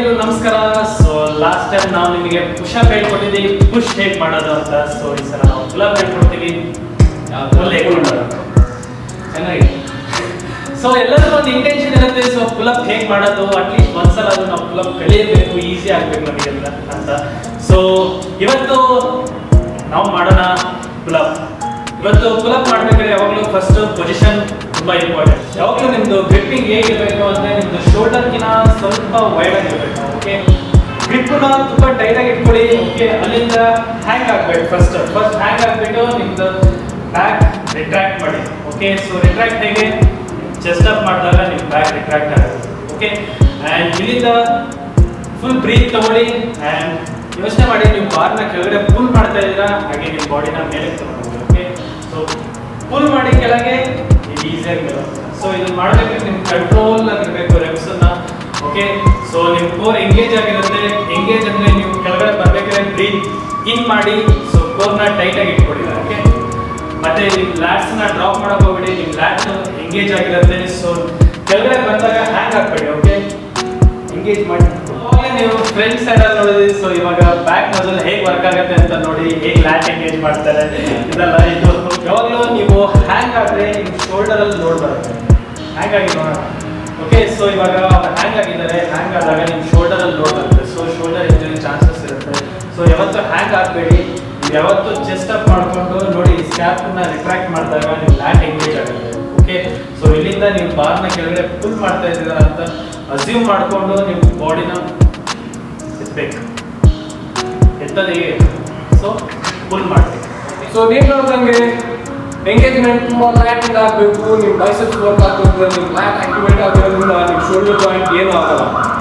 ಎಲ್ಲರಿಗೂ ನಮಸ್ಕಾರ so last time ನಾವು ನಿಮಗೆ ಪುಷಪ್ ಹೇಳ್ಕೊಟ್ಟಿದ್ದೀವಿ ಪುಷ್ ಹೇಗೆ ಮಾಡೋದು ಅಂತ ಸೊ ಈ ಸಲ ನಾವು ಪುಲಪ್ ಹೇಳ್ಕೊಡ್ತೀವಿ ಫುಲ್ ಹೇಗೆ ಮಾಡೋದು ಚೆನ್ನಾಗಿ ಸೊ ಎಲ್ಲರಿಗೂ ಒಂದು ಇಂಟೆನ್ಷನ್ ಇರುತ್ತೆ ಸೊ ಪುಲಪ್ ಹೇಗೆ ಮಾಡೋದು ಅಟ್ಲೀಸ್ಟ್ ಒಂದ್ಸಲ ಅದು ನಾವು ಪುಲಪ್ ಕಲಿಯಬೇಕು ಈಸಿ ಆಗ್ಬೇಕು ನಮಗೆಲ್ಲ ಅಂತ ಸೊ ಇವತ್ತು ನಾವು ಮಾಡೋಣ ಪುಲಪ್ ಇವತ್ತು ಪುಲಪ್ ಮಾಡ್ಬೇಕಾದ್ರೆ ಯಾವಾಗಲೂ ಫಸ್ಟ್ ಪೊಸಿಷನ್ ತುಂಬಾ ಇಂಪಾರ್ಟೆಂಟ್ ಯಾವಾಗಲೂ ನಿಮ್ದು ಗ್ರಿಪ್ಪಿಂಗ್ ಹೇಗಿರಬೇಕು ಅಂದ್ರೆ ನಿಮ್ದು ಶೋಲ್ಡರ್ಗಿನ ಸ್ವಲ್ಪ ವೈಡ್ ಆಗಿರ್ಬೇಕು ಓಕೆ ಗ್ರಿಪ್ನ ತುಂಬಾ ಟೈಟ್ ಆಗಿ ಇಟ್ಕೊಳ್ಳಿ ಓಕೆ ಅಲ್ಲಿಂದ ಹ್ಯಾಂಗ್ ಆಗ್ಬೇಕು ಫಸ್ಟ್ ಫಸ್ಟ್ ಹ್ಯಾಂಗ್ ಆಗ್ಬಿಟ್ಟು ನಿಮ್ದು ಬ್ಯಾಕ್ ರಿಟ್ರಾಕ್ಟ್ ಮಾಡಿ ಓಕೆ ಸೊ ರಿಟ್ರಾಕ್ಟ್ ಹೇಗೆ ಚೆಸ್ಟ್ ಅಪ್ ಮಾಡಿದಾಗ ನಿಮ್ಮ ಬ್ಯಾಕ್ ರಿಟ್ರಾಕ್ಟ್ ಆಗುತ್ತೆ ಓಕೆ ಆ್ಯಂಡ್ ಇಲ್ಲಿಂದ ಫುಲ್ ಬ್ರೀತ್ ತಗೊಳ್ಳಿ ಆ್ಯಂಡ್ ಯೋಚನೆ ಮಾಡಿ ನೀವು ಬಾರ್ನ ಕೆಳಗಡೆ ಪುಲ್ ಮಾಡ್ತಾ ಇದ್ದೀರಾ ಹಾಗೆ ನಿಮ್ಮ ಬಾಡಿನ ಮೇಲೆ ತಗೊಂಡು ಓಕೆ ಸೊ ಪುಲ್ ಮಾಡಿ ಕೆಳಗೆ ಇದು ಈಸಿಯಾಗಿ ಸೊ ಇದನ್ನ ಮಾಡಬೇಕಾದ್ರೆ ನಿಮ್ಮ ಕಂಟ್ರೋಲ್ ಆಗಿರಬೇಕು ರೆಪ್ಸನ್ನ ಓಕೆ ಸೊ ನಿಮ್ಮ ಕೋರ್ ಎಂಗೇಜ್ ಆಗಿರುತ್ತೆ ಎಂಗೇಜ್ ಅಂದರೆ ನೀವು ಕೆಳಗಡೆ ಬರ್ಬೇಕಾದ್ರೆ ಬ್ರೀತ್ ಇನ್ ಮಾಡಿ ಸೊ ಕೋರ್ನ ಟೈಟಾಗಿ ಇಟ್ಕೊಳ್ಳಿ ಓಕೆ ಮತ್ತೆ ನಿಮ್ಮ ಲ್ಯಾಟ್ಸ್ನ ಡ್ರಾಪ್ ಮಾಡಕ್ ಹೋಗ್ಬೇಡಿ ನಿಮ್ಮ ಲ್ಯಾಟ್ಸ್ ಎಂಗೇಜ್ ಆಗಿರುತ್ತೆ ಸೊ ಕೆಳಗಡೆ ಬಂದಾಗ ಹ್ಯಾಂಗ್ ಆಗ್ಬೇಡಿ ಓಕೆ ಎಂಗೇಜ್ ಮಾಡಿ ಅವಾಗ ನೀವು ಫ್ರೆಂಡ್ ಸೈಡ್ ಅಲ್ಲಿ ನೋಡಿದ್ರಿ ಸೊ ಇವಾಗ ಬ್ಯಾಕ್ ಮಸಲ್ ಹೇಗೆ ವರ್ಕ್ ಆಗುತ್ತೆ ಅಂತ ನೋಡಿ ಹೇಗೆ ಲ್ಯಾಟ್ ಎಂಗೇಜ್ ಮಾಡ್ತಾರೆ ಇದೆಲ್ಲ ಇದು ಯಾವಾಗಲೂ ನೀವು ಹ್ಯಾಂಗ್ ಆದ್ರೆ ನಿಮ್ಮ ಶೋಲ್ಡರ್ ಅಲ್ಲಿ ನೋಡ್ ಬರುತ್ತೆ ಹ್ಯಾಂಗ್ ಆಗಿ ನೋಡೋಣ ಓಕೆ ಸೊ ಇವಾಗ ಹ್ಯಾಂಗ್ ಆಗಿದ್ದಾರೆ ಹ್ಯಾಂಗ್ ಆದಾಗ ನಿಮ್ಮ ಶೋಲ್ಡರ್ ಅಲ್ಲಿ ನೋಡ್ ಬರುತ್ತೆ ಸೊ ಶೋಲ್ಡರ್ ಇಂಜುರಿ ಚಾನ್ಸಸ್ ಇರುತ್ತೆ ಸೊ ಯಾವತ್ತು ಹ್ಯಾಂಗ್ ಆಗಬೇಡಿ ಯಾವತ್ತು ಚೆಸ್ಟ್ ಅಪ್ ಮಾಡ್ಕೊಂಡು ನೋಡಿ ಸ್ಕ್ಯಾಪ್ನ ರಿಟ್ರಾಕ್ಟ್ ಮಾಡಿದಾಗ ನಿಮ್ಮ ಲ್ಯಾಟ್ ಎಂಗೇಜ್ ಆಗುತ್ತೆ ಓಕೆ ಸೊ ಇಲ್ಲಿಂದ ನೀವು ಬಾರ್ನ ಕೆಳಗಡೆ ಫುಲ್ ಮಾಡ್ತಾ ಇದ್ದೀರಾ ಅಂತ ಅಸ್ಯೂಮ್ ಮಾಡಿಕೊಂಡು ನಿಮ್ಮ ಬಾಡಿನ ಎತ್ತಬೇಕು ಎತ್ತದೇ ಸೊ ಫುಲ್ ಮಾಡಬೇಕು ಸೊ ನೀವು ನೋಡ್ದಂಗೆ ಎಂಗೇಜ್ಮೆಂಟ್ ತುಂಬ ಲ್ಯಾಟಿಂಗ್ ಆಗಬೇಕು ನಿಮ್ಮ ಬೈಸೆಪ್ಸ್ ವರ್ಕ್ ಆಗ್ಬೇಕು ನಿಮ್ಮ ಲ್ಯಾಟ್ ಆಕ್ಟಿವೇಟ್ ಆಗಿರೋದ್ರಿಂದ ನಿಮ್ಮ ಶೋಲ್ಡರ್ ಜಾಯಿಂಟ್ ಏನೂ ಆಗಲ್ಲ